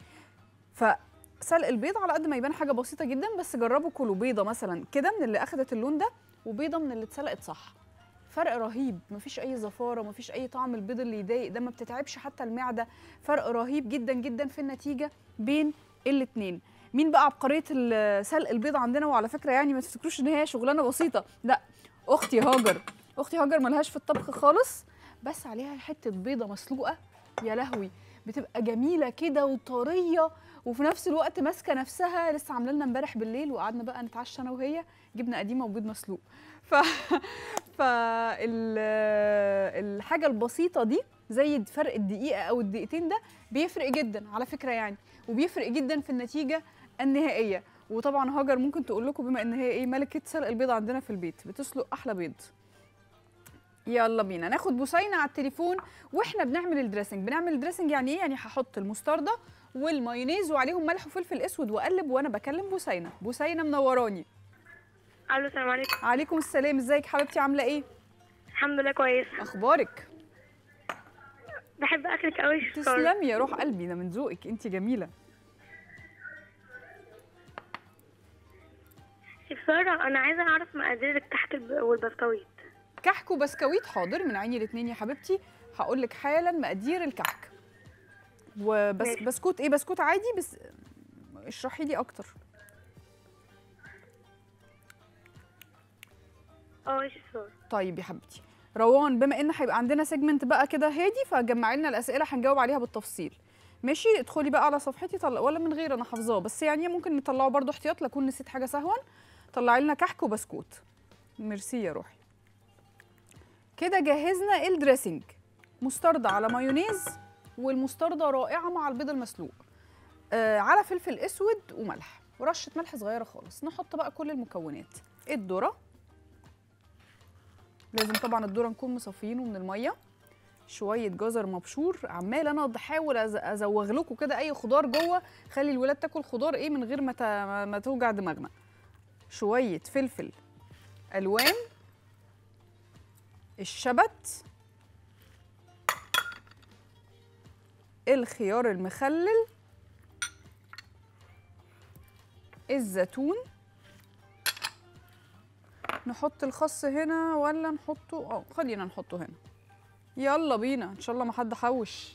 فسلق البيض على قد ما يبان حاجه بسيطه جدا بس جربوا كلوا بيضه مثلا كده من اللي اخدت اللون ده وبيضه من اللي اتسلقت صح فرق رهيب مفيش اي زفاره مفيش اي طعم البيض اللي يضايق ده ما بتتعبش حتى المعده فرق رهيب جدا جدا في النتيجه بين الاتنين مين بقى عبقريه ال- سلق البيض عندنا وعلى فكره يعني ما تفتكروش ان هي شغلانه بسيطه لا اختي هاجر اختي هاجر ملهاش في الطبخ خالص بس عليها حته بيضه مسلوقه يا لهوي بتبقى جميله كده وطريه وفي نفس الوقت ماسكه نفسها لسه عامله لنا امبارح بالليل وقعدنا بقى نتعشى انا وهي جبنه قديمه وبيض مسلوق ف ف ال- الحاجه البسيطه دي زي فرق الدقيقه او الدقيقتين ده بيفرق جدا على فكره يعني وبيفرق جدا في النتيجه النهائيه وطبعا هاجر ممكن تقول لكم بما ان هي ايه ملكه سلق البيض عندنا في البيت بتسلق احلى بيض يلا بينا ناخد بوسينة على التليفون واحنا بنعمل الدريسنج بنعمل الدريسنج يعني ايه يعني هحط المستردة والمايونيز وعليهم ملح وفلفل اسود واقلب وانا بكلم بوسينة بوسينة منوراني الو السلام عليكم عليكم السلام ازيك حبيبتي عامله ايه الحمد لله كويس اخبارك بحب اكلك قوي تسلمي يا روح قلبي ده من ذوقك انت جميله سارة انا عايزه اعرف مقادير الكحك الب- والبسكويت كحك وبسكويت حاضر من عيني الاثنين يا حبيبتي هقول لك حالا مقادير الكحك وبس ماشي. بسكوت ايه بسكوت عادي بس اشرحي لي اكتر اه ايش سارة طيب يا حبيبتي روان بما ان هيبقى عندنا سيجمنت بقى كده هادي فجمعي لنا الاسئله هنجاوب عليها بالتفصيل ماشي ادخلي بقى على صفحتي طلع ولا من غير انا حافظاه بس يعني ممكن نطلعه برضو احتياط لاكون نسيت حاجه سهوا طلعي لنا كحك وبسكوت ميرسي يا روحي كده جهزنا الدريسنج مستردة على مايونيز والمستردة رائعة مع البيض المسلوق آه على فلفل اسود وملح ورشة ملح صغيرة خالص نحط بقى كل المكونات الذرة لازم طبعا الذرة نكون مصفيينه من المية شوية جزر مبشور عمال انا بحاول أز- ازوغ لكم كده اي خضار جوه خلي الولاد تاكل خضار ايه من غير ما ت- ما- ما توجع دماغنا شوية فلفل الوان الشبت الخيار المخلل الزيتون نحط الخس هنا ولا نحطه اه خلينا نحطه هنا يلا بينا ان شاء الله ما حد حوش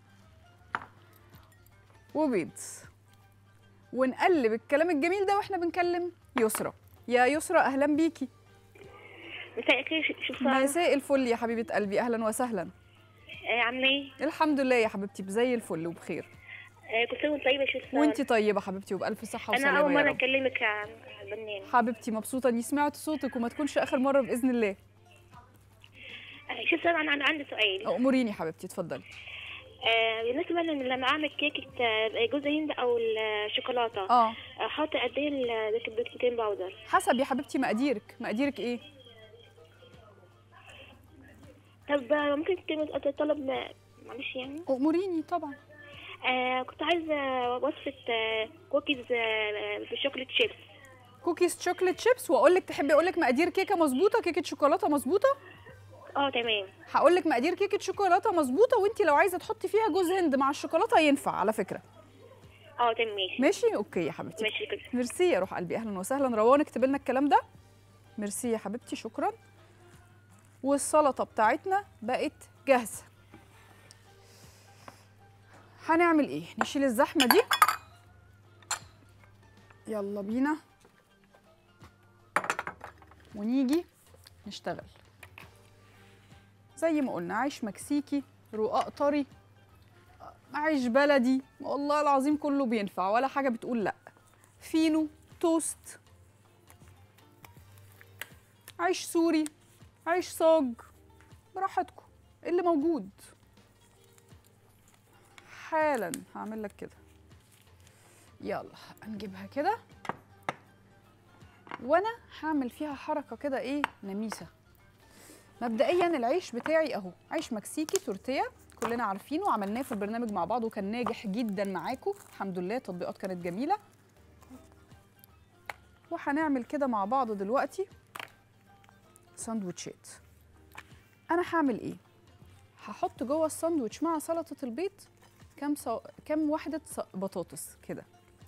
وبيض ونقلب الكلام الجميل ده واحنا بنكلم يسرى يا يسرى اهلا بيكي مساء الخير شوف سارة مساء الفل يا حبيبه قلبي اهلا وسهلا آه، عاملة ايه؟ الحمد لله يا حبيبتي بزي الفل وبخير آه، كنت سنة طيبة شوف سارة وانتي طيبه حبيبتي وبالف صحه وسلامه أنا أول يا مرة رب أكلمك عن عن البرنامج حبيبتي مبسوطه اني سمعت صوتك وما تكونش اخر مره باذن الله آه، شوف سارة أنا أنا عندي سؤال اموريني حبيبتي اتفضلي آه، بالنسبة لما لما أعمل كيكة آه، جوز هند أو الشوكولاتة اه أحط قد إيه ال- البيكنج باودر؟ حسب يا حبيبتي مقاديرك مقاديرك ايه طب آه، ممكن تكتبي طلب ما- معلش يعني اموريني طبعا آه كنت عايزة وصفة آه، كوكيز آه، بالشوكولات شيبس كوكيز شوكليت شيبس واقول لك تحبي اقول لك مقادير كيكه مظبوطه كيكه شوكولاته مظبوطه اه تمام هقول لك مقادير كيكه شوكولاته مظبوطه وانت لو عايزه تحطي فيها جوز هند مع الشوكولاته ينفع على فكره اه تمام ماشي ماشي اوكي يا حبيبتي ماشي كده ميرسي يا روح قلبي اهلا وسهلا روان اكتب لنا الكلام ده ميرسي يا حبيبتي شكرا والسلطه بتاعتنا بقت جاهزه هنعمل ايه نشيل الزحمه دي يلا بينا ونيجي نشتغل زي ما قلنا عيش مكسيكي رقاق طري عيش بلدي والله العظيم كله بينفع ولا حاجه بتقول لا فينو توست عيش سوري عيش صاج براحتكم اللي موجود حالا هعمل لك كده يلا نجيبها كده وانا هعمل فيها حركه كده ايه نميسه مبدئيا العيش بتاعي اهو عيش مكسيكي تورتيه كلنا عارفينه وعملناه في البرنامج مع بعض وكان ناجح جدا معاكم الحمد لله التطبيقات كانت جميله وهنعمل كده مع بعض دلوقتي ساندوتشات انا هعمل ايه هحط جوه الساندوتش مع سلطه البيض كام صو... كام وحده ص... بطاطس كده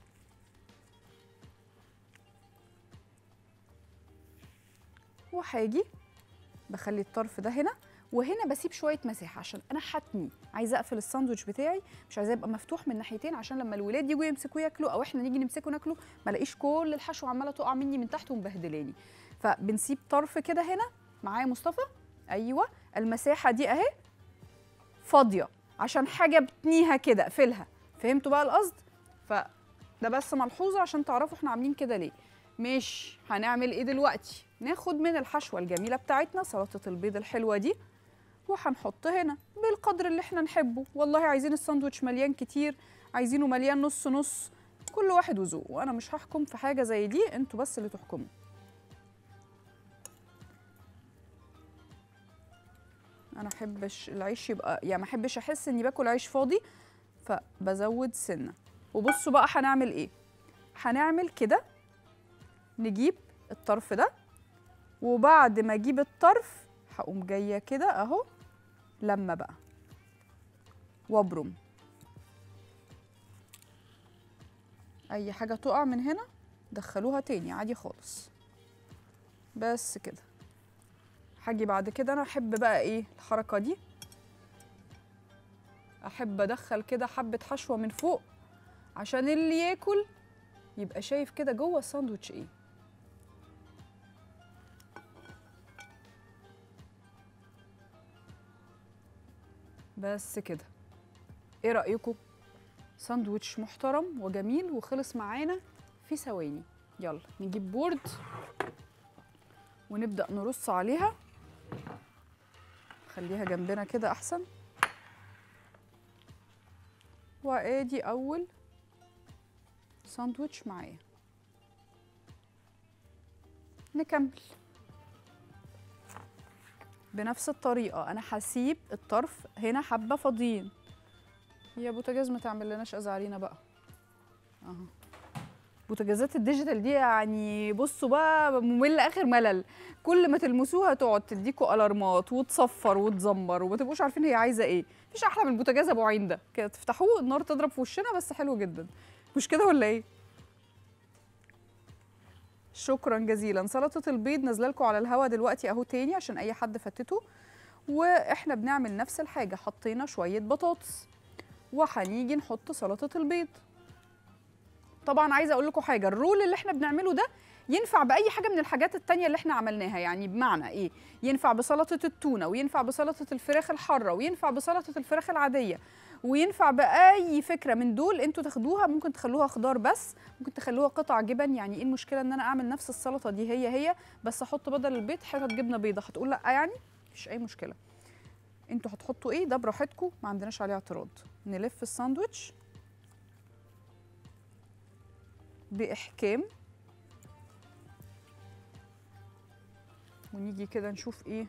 وهاجي بخلي الطرف ده هنا وهنا بسيب شويه مساحه عشان انا حتمي عايزه اقفل الساندوتش بتاعي مش عايزاه يبقى مفتوح من ناحيتين عشان لما الولاد يجوا يمسكوا ياكلوا او احنا نيجي نمسكه ناكله ما الاقيش كل الحشو عماله تقع مني من تحت ومبهدلاني فبنسيب طرف كده هنا معايا مصطفى ايوه المساحه دي اهي فاضيه عشان حاجه بتنيها كده اقفلها فهمتوا بقى القصد فده بس ملحوظه عشان تعرفوا احنا عاملين كده ليه ماشي هنعمل ايه دلوقتي ناخد من الحشوه الجميله بتاعتنا سلطه البيض الحلوه دي وهنحط هنا بالقدر اللي احنا نحبه والله عايزين الساندوتش مليان كتير عايزينه مليان نص نص كل واحد وذوقه وانا مش هحكم في حاجه زي دي انتوا بس اللي تحكموا انا احبش العيش يبقى يعني ما احبش احس اني باكل عيش فاضي فبزود سنه وبصوا بقى هنعمل ايه هنعمل كده نجيب الطرف ده وبعد ما اجيب الطرف هقوم جايه كده اهو لما بقى وابرم اي حاجه تقع من هنا دخلوها تاني عادي خالص بس كده هاجي بعد كده انا احب بقى ايه الحركه دي احب ادخل كده حبه حشوه من فوق عشان اللي ياكل يبقى شايف كده جوه الساندوتش ايه بس كده ايه رايكم ساندوتش محترم وجميل وخلص معانا في ثواني يلا نجيب بورد ونبدأ نرص عليها خليها جنبنا كده أحسن وادي أول ساندويتش معايا نكمل بنفس الطريقة أنا هسيب الطرف هنا حبة فاضيين يا بوتاجاز ما تعمل لناش أزعرينا بقى أهو بوتاجازات الديجيتال دي يعني بصوا بقى مملة آخر ملل كل ما تلمسوها تقعد تديكوا ألارمات وتصفر وتزمر وما تبقوش عارفين هي عايزة إيه مفيش أحلى من البوتاجاز أبو عين ده كده تفتحوه النار تضرب في وشنا بس حلو جدا مش كده ولا إيه؟ شكرا جزيلا سلطة البيض نازله لكم على الهوا دلوقتي اهو تاني عشان اي حد فاتته واحنا بنعمل نفس الحاجة حطينا شوية بطاطس وهنيجي نحط سلطة البيض طبعا عايزة اقول لكم حاجة الرول اللي احنا بنعمله ده ينفع بأي حاجة من الحاجات التانية اللي احنا عملناها يعني بمعنى ايه ينفع بسلطة التونة وينفع بسلطة الفراخ الحارة وينفع بسلطة الفراخ العادية وينفع بأي فكرة من دول انتوا تاخدوها ممكن تخلوها خضار بس ممكن تخلوها قطع جبن يعني ايه المشكلة ان انا اعمل نفس السلطة دي هي هي بس احط بدل البيض حتت جبنة بيضة هتقول لا يعني مفيش اي مشكلة انتوا هتحطوا ايه ده براحتكم ما عندناش عليه اعتراض نلف الساندوتش بإحكام ونيجي كده نشوف ايه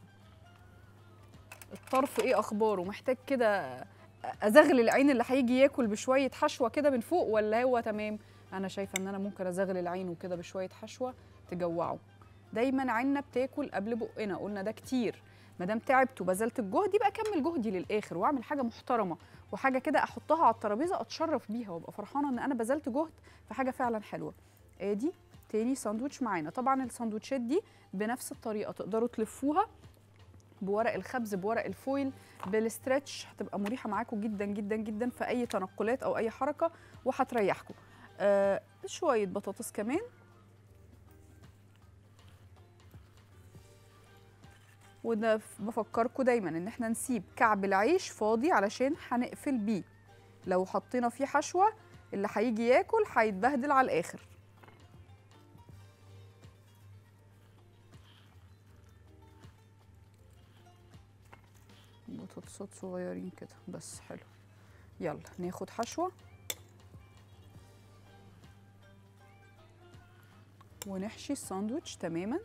الطرف ايه اخباره محتاج كده ازغل العين اللي هيجي ياكل بشويه حشوه كده من فوق ولا هو تمام انا شايفه ان انا ممكن ازغل العين وكده بشويه حشوه تجوعه دايما عيننا بتاكل قبل بقنا قلنا ده كتير ما دام تعبت وبذلت الجهد يبقى اكمل جهدي للاخر واعمل حاجه محترمه وحاجه كده احطها على الترابيزه اتشرف بيها وابقى فرحانه ان انا بذلت جهد في حاجه فعلا حلوه ادي تاني ساندوتش معانا طبعا الساندوتشات دي بنفس الطريقه تقدروا تلفوها بورق الخبز بورق الفويل بالاسترتش هتبقى مريحه معاكم جدا جدا جدا في اي تنقلات او اي حركه وهتريحكم آه شويه بطاطس كمان وده ف- بفكركم دايما ان احنا نسيب كعب العيش فاضي علشان هنقفل بيه لو حطينا فيه حشوه اللي هيجي ياكل هيتبهدل على الاخر بطاطسات صغيرين كده بس حلو يلا ناخد حشوة ونحشي الساندوتش تماما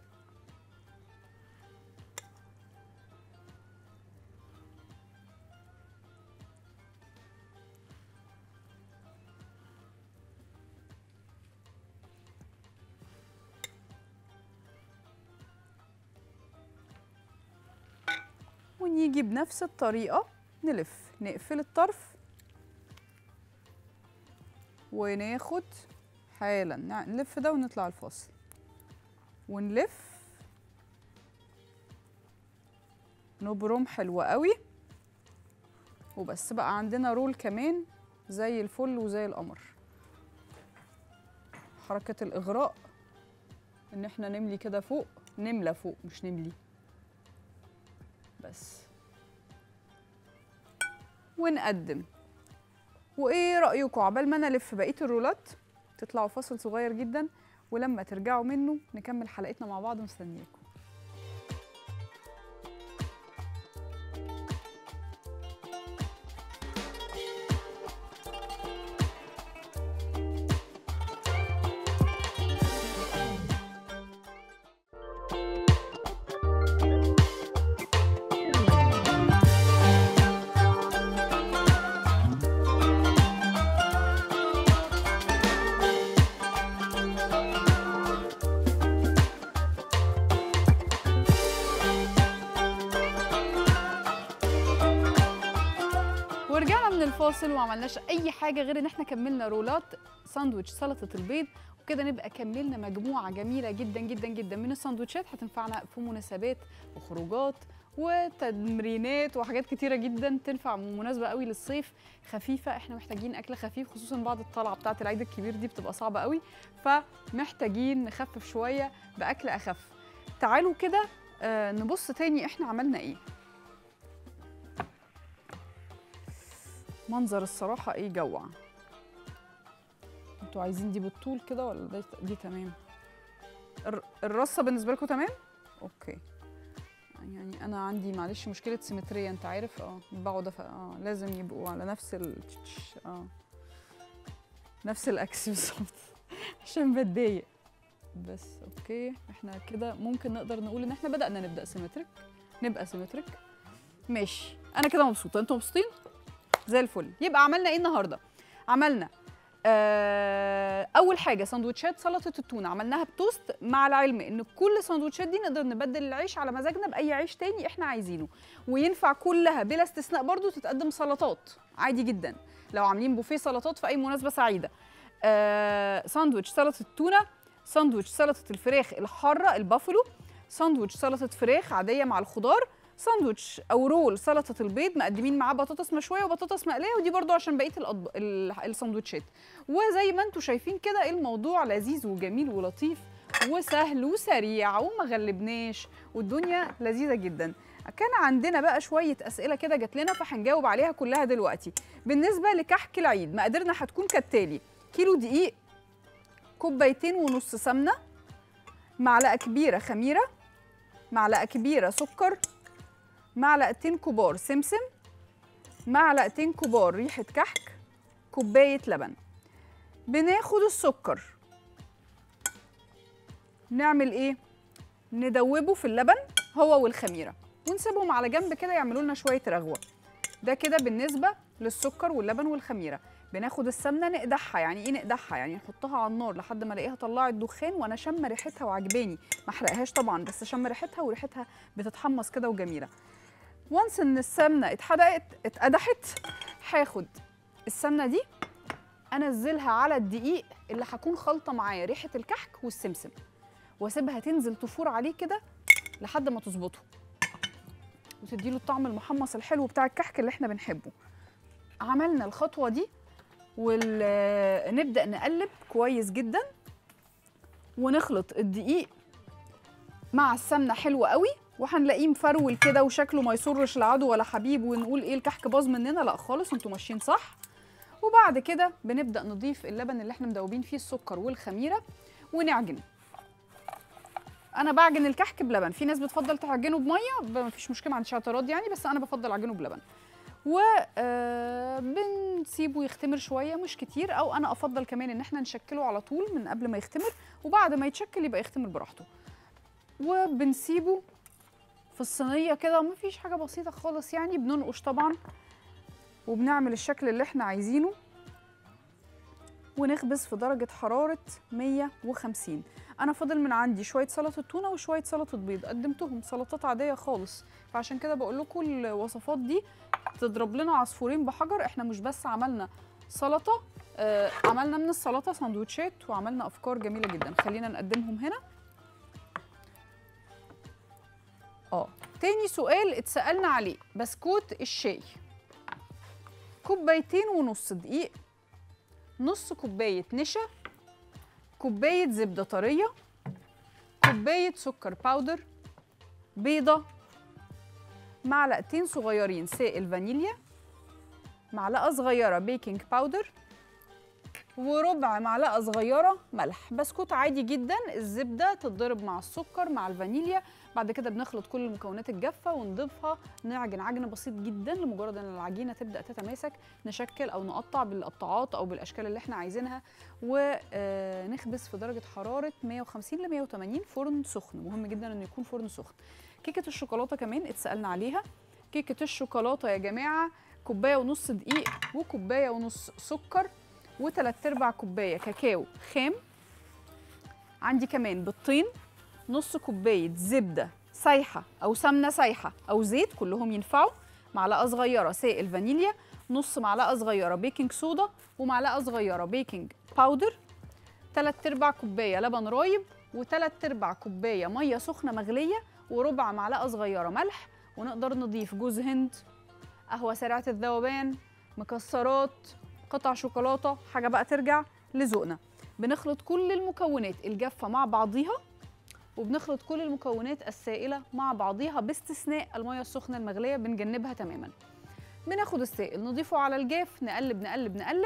ونيجي بنفس الطريقة نلف نقفل الطرف وناخد حالا نع- نلف ده ونطلع الفاصل ونلف نبرم حلو قوي وبس بقى عندنا رول كمان زي الفل وزي القمر حركة الإغراء إن إحنا نملي كده فوق نملى فوق مش نملي بس ونقدم وايه رايكم عبال ما انا الف بقيه الرولات تطلعوا فاصل صغير جدا ولما ترجعوا منه نكمل حلقتنا مع بعض مستنياكم ورجعنا من الفاصل وما عملناش اي حاجه غير ان احنا كملنا رولات ساندويتش سلطه البيض وكده نبقى كملنا مجموعه جميله جدا جدا جدا من الساندوتشات هتنفعنا في مناسبات وخروجات وتمرينات وحاجات كتيره جدا تنفع مناسبه قوي للصيف خفيفه احنا محتاجين اكل خفيف خصوصا بعد الطلعه بتاعه العيد الكبير دي بتبقى صعبه قوي فمحتاجين نخفف شويه باكل اخف تعالوا كده آه نبص تاني احنا عملنا ايه منظر الصراحة ايه جوع انتوا عايزين دي بالطول كده ولا دي, دي تمام الر- الرصه بالنسبه لكم تمام اوكي يعني انا عندي معلش مشكله سيمتريه انت عارف اه بقعد أف- اه لازم يبقوا على نفس ال اه نفس الاكس بالظبط عشان بتضايق بس اوكي احنا كده ممكن نقدر نقول ان احنا بدأنا نبدأ سيمتريك نبقى سيمتريك ماشي انا كده مبسوطه انتوا مبسوطين زي الفل يبقى عملنا ايه النهارده عملنا آه اول حاجه سندوتشات سلطه التونه عملناها بتوست مع العلم ان كل السندوتشات دي نقدر نبدل العيش على مزاجنا باي عيش تاني احنا عايزينه وينفع كلها بلا استثناء برضو تتقدم سلطات عادي جدا لو عاملين بوفيه سلطات في اي مناسبه سعيده آه ساندوتش سلطه التونه ساندوتش سلطه الفراخ الحاره البافلو ساندوتش سلطه فراخ عاديه مع الخضار ساندوتش او رول سلطه البيض مقدمين معاه بطاطس مشويه وبطاطس مقليه ودي برضو عشان بقيه الأطب... ال- السندوتشات وزي ما انتم شايفين كده الموضوع لذيذ وجميل ولطيف وسهل وسريع وما غلبناش والدنيا لذيذه جدا كان عندنا بقى شويه اسئله كده جات لنا فهنجاوب عليها كلها دلوقتي بالنسبه لكحك العيد مقاديرنا هتكون كالتالي كيلو دقيق كوبايتين ونص سمنه معلقه كبيره خميره معلقه كبيره سكر معلقتين كبار سمسم معلقتين كبار ريحه كحك كوبايه لبن بناخد السكر نعمل ايه ندوبه في اللبن هو والخميره ونسيبهم على جنب كده يعملوا لنا شويه رغوه ده كده بالنسبه للسكر واللبن والخميره بناخد السمنه نقدحها يعني ايه نقدحها يعني نحطها على النار لحد ما الاقيها طلعت دخان وانا شم ريحتها وعجباني ما احرقهاش طبعا بس شم ريحتها وريحتها بتتحمص كده وجميله وانس ان السمنه اتحرقت اتقدحت هاخد السمنه دي انزلها على الدقيق اللي هكون خلطه معاه ريحه الكحك والسمسم واسيبها تنزل تفور عليه كده لحد ما تظبطه وتديله الطعم المحمص الحلو بتاع الكحك اللي احنا بنحبه عملنا الخطوه دي ونبدا نقلب كويس جدا ونخلط الدقيق مع السمنه حلوه قوي وهنلاقيه مفرول كده وشكله ما يسرش العدو ولا حبيب ونقول ايه الكحك باظ مننا لا خالص انتوا ماشيين صح وبعد كده بنبدا نضيف اللبن اللي احنا مدوبين فيه السكر والخميره ونعجن انا بعجن الكحك بلبن في ناس بتفضل تعجنه بميه ما فيش مشكله ما عنديش اعتراض يعني بس انا بفضل اعجنه بلبن و آه، بنسيبه يختمر شويه مش كتير او انا افضل كمان ان احنا نشكله على طول من قبل ما يختمر وبعد ما يتشكل يبقى يختمر براحته وبنسيبه في الصينيه كده مفيش حاجه بسيطه خالص يعني بننقش طبعا وبنعمل الشكل اللي احنا عايزينه ونخبز في درجة حرارة 150 أنا فاضل من عندي شوية سلطة تونة وشوية سلطة بيض قدمتهم سلطات عادية خالص فعشان كده بقول لكم الوصفات دي تضرب لنا عصفورين بحجر احنا مش بس عملنا سلطة آه عملنا من السلطة سندوتشات وعملنا أفكار جميلة جدا خلينا نقدمهم هنا اه تاني سؤال اتسألنا عليه بسكوت الشاي كوبايتين ونص دقيق نص كوباية نشا كوباية زبدة طرية كوباية سكر باودر بيضة معلقتين صغيرين سائل فانيليا معلقة صغيرة بيكنج باودر وربع معلقة صغيرة ملح بسكوت عادي جدا الزبدة تتضرب مع السكر مع الفانيليا بعد كده بنخلط كل المكونات الجافة ونضيفها نعجن عجن بسيط جدا لمجرد ان العجينة تبدأ تتماسك نشكل او نقطع بالقطاعات او بالاشكال اللي احنا عايزينها ونخبز في درجة حرارة 150 ل 180 فرن سخن مهم جدا انه يكون فرن سخن كيكة الشوكولاتة كمان اتسألنا عليها كيكة الشوكولاتة يا جماعة كوباية ونص دقيق وكوباية ونص سكر وتلات ارباع كوباية كاكاو خام عندي كمان بيضتين نص كوباية زبدة سايحة أو سمنة سايحة أو زيت كلهم ينفعوا معلقة صغيرة سائل فانيليا نص معلقة صغيرة بيكنج صودا ومعلقة صغيرة بيكنج باودر تلات ارباع كوباية لبن رايب وتلات ارباع كوباية مية سخنة مغلية وربع معلقة صغيرة ملح ونقدر نضيف جوز هند قهوة سريعة الذوبان مكسرات قطع شوكولاتة حاجة بقى ترجع لذوقنا بنخلط كل المكونات الجافة مع بعضيها وبنخلط كل المكونات السائلة مع بعضيها باستثناء المية السخنة المغلية بنجنبها تماما بناخد السائل نضيفه على الجاف نقلب نقلب نقلب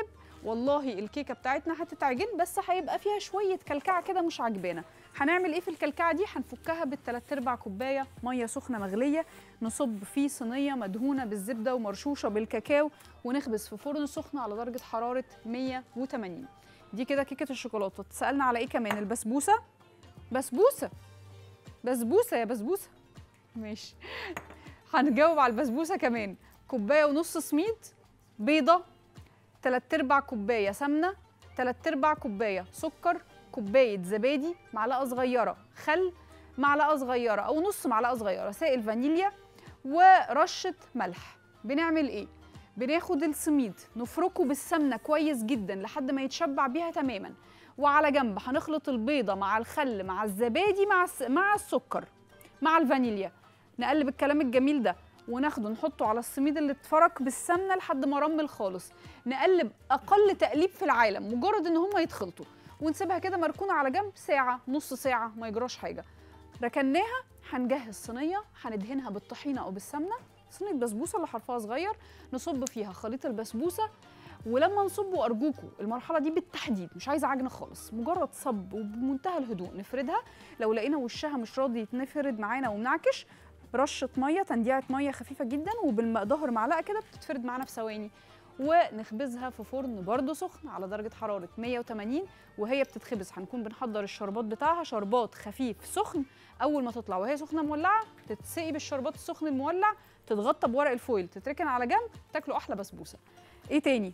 والله الكيكه بتاعتنا هتتعجن بس هيبقى فيها شويه كلكعه كده مش عاجبانا هنعمل ايه في الكلكعه دي هنفكها بالثلاث ارباع كوبايه ميه سخنه مغليه نصب في صينيه مدهونه بالزبده ومرشوشه بالكاكاو ونخبز في فرن سخن على درجه حراره 180 دي كده كيكه الشوكولاته اتسالنا على ايه كمان البسبوسه بسبوسه بسبوسه يا بسبوسه ماشي هنجاوب على البسبوسه كمان كوبايه ونص سميد بيضه تلات ارباع كوبايه سمنه تلات ارباع كوبايه سكر كوبايه زبادي معلقه صغيره خل معلقه صغيره او نص معلقه صغيره سائل فانيليا ورشه ملح بنعمل ايه بناخد السميد نفركه بالسمنه كويس جدا لحد ما يتشبع بيها تماما وعلى جنب هنخلط البيضه مع الخل مع الزبادي مع الس... مع السكر مع الفانيليا نقلب الكلام الجميل ده وناخده نحطه على السميد اللي اتفرك بالسمنه لحد ما رمل خالص نقلب اقل تقليب في العالم مجرد ان هم يتخلطوا ونسيبها كده مركونه على جنب ساعه نص ساعه ما يجراش حاجه ركناها هنجهز صينيه هندهنها بالطحينه او بالسمنه صينيه بسبوسه اللي حرفها صغير نصب فيها خليط البسبوسه ولما نصبه ارجوكوا المرحله دي بالتحديد مش عايزه عجن خالص مجرد صب وبمنتهى الهدوء نفردها لو لقينا وشها مش راضي يتنفرد معانا ومنعكش رشه ميه تنديعه ميه خفيفه جدا وبالظهر معلقه كده بتتفرد معانا في ثواني ونخبزها في فرن برضه سخن على درجه حراره 180 وهي بتتخبز هنكون بنحضر الشربات بتاعها شربات خفيف سخن اول ما تطلع وهي سخنه مولعه تتسقي بالشربات السخن المولع تتغطى بورق الفويل تتركن على جنب تاكلوا احلى بسبوسه ايه تاني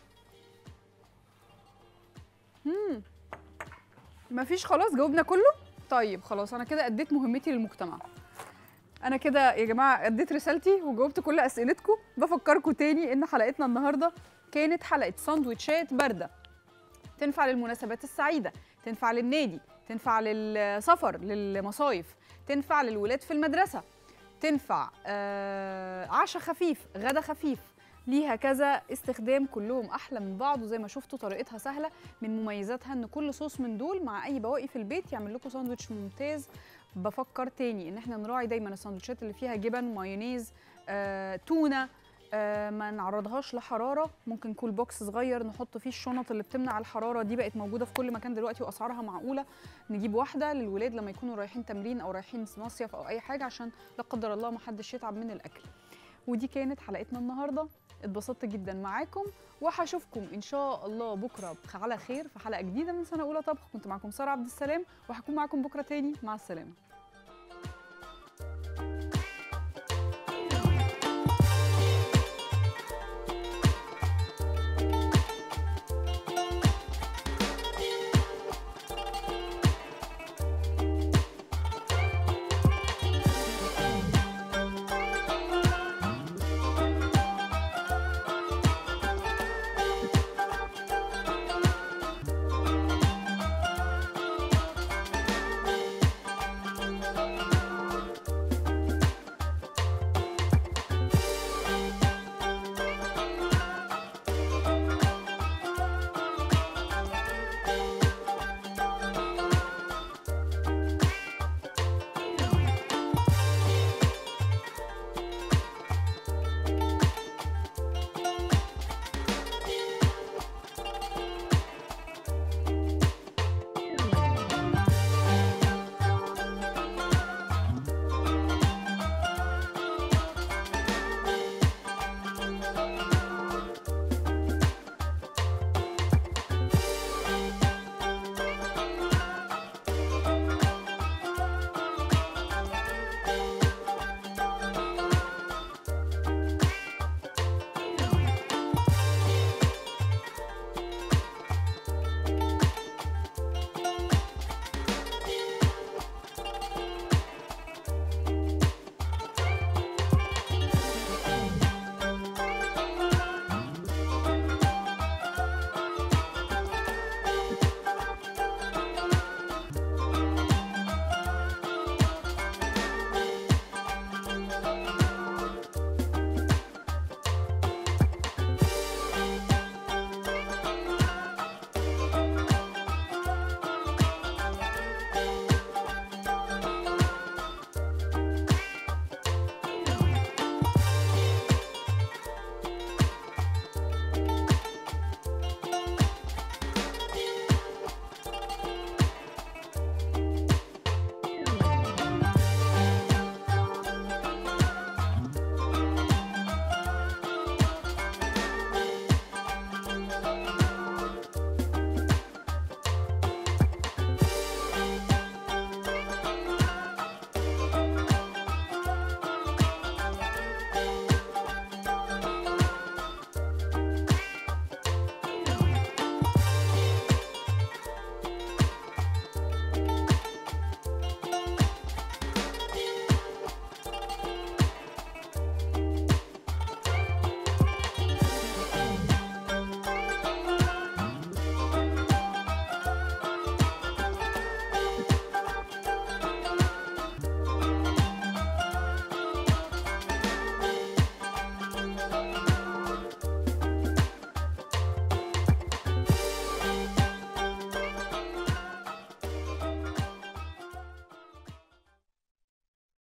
امم مفيش خلاص جاوبنا كله طيب خلاص انا كده اديت مهمتي للمجتمع انا كده يا جماعه اديت رسالتي وجاوبت كل اسئلتكم بفكركم تاني ان حلقتنا النهارده كانت حلقه ساندوتشات بارده تنفع للمناسبات السعيده تنفع للنادي تنفع للسفر للمصايف تنفع للولاد في المدرسه تنفع آه عشاء خفيف غدا خفيف ليها كذا استخدام كلهم احلى من بعض وزي ما شفتوا طريقتها سهله من مميزاتها ان كل صوص من دول مع اي بواقي في البيت يعمل لكم ساندوتش ممتاز بفكر تاني ان احنا نراعي دايما الساندوتشات اللي فيها جبن مايونيز آه، تونه آه، ما نعرضهاش لحراره ممكن كول بوكس صغير نحط فيه الشنط اللي بتمنع الحراره دي بقت موجوده في كل مكان دلوقتي واسعارها معقوله نجيب واحده للولاد لما يكونوا رايحين تمرين او رايحين مصيف او اي حاجه عشان لا قدر الله ما حدش يتعب من الاكل ودي كانت حلقتنا النهارده اتبسطت جدا معاكم وهشوفكم ان شاء الله بكره على خير في حلقه جديده من سنه اولى طبخ كنت معاكم ساره عبد السلام وهكون معاكم بكره تاني مع السلامه